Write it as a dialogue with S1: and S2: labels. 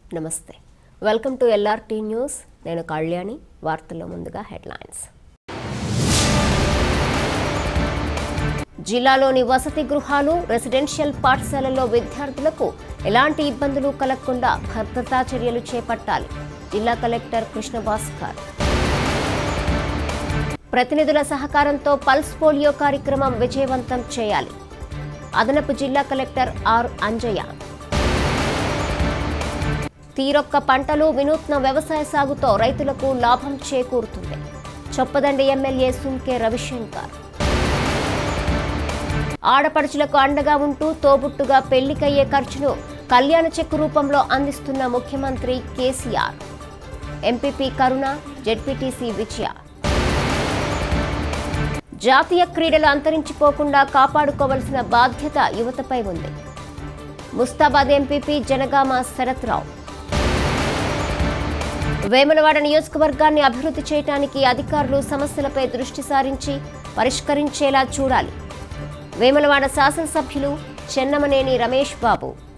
S1: నమస్తే welcome to LRT news నేను కళ్యాణి వార్తల్లో ముందుగా హెడ్లైన్స్ జిల్లాలోని వసతి గృహాలు రెసిడెన్షియల్ పాఠశాలల్లో విద్యార్థులకు ఎలాంటి ఇబ్బందులు కలగకుండా భద్రతా చర్యలు చేపట్టాలి జిల్లా కలెక్టర్ కృష్ణభాస్కర్ ప్రతినిధుల సహకారంతో పల్స్ పోలియో కార్యక్రమం విజయవంతం చేయాలి అదనపు జిల్లా కలెక్టర్ ఆర్ అంజయ్య తీరొక్క పంటలు వినూత్న వ్యవసాయ సాగుతో రైతులకు లాభం చేకూరుతుంది చొప్పదండి ఎమ్మెల్యే సుంకే రవిశంకర్ ఆడపడుచులకు అండగా ఉంటూ తోబుట్టుగా పెళ్లికయ్యే ఖర్చును కళ్యాణ చెక్కు రూపంలో అందిస్తున్న ముఖ్యమంత్రి KCR MPP Karuna ZPTC Vijaya జాతీయ క్రీడలు అంతరించిపోకుండా కాపాడుకోవలసిన బాధ్యత యువతపై ఉంది ముస్తాబాద్ ఎంపీపీ జనగామ శరత్ రావు వేములవాడ నియోజకవర్గాన్ని అభివృద్ధి చేయడానికి అధికారులు సమస్యలపై దృష్టి సారించి పరిష్కరించేలా చూడాలి వేములవాడ శాసనసభ్యులు చెన్నమనేని రమేష్ బాబు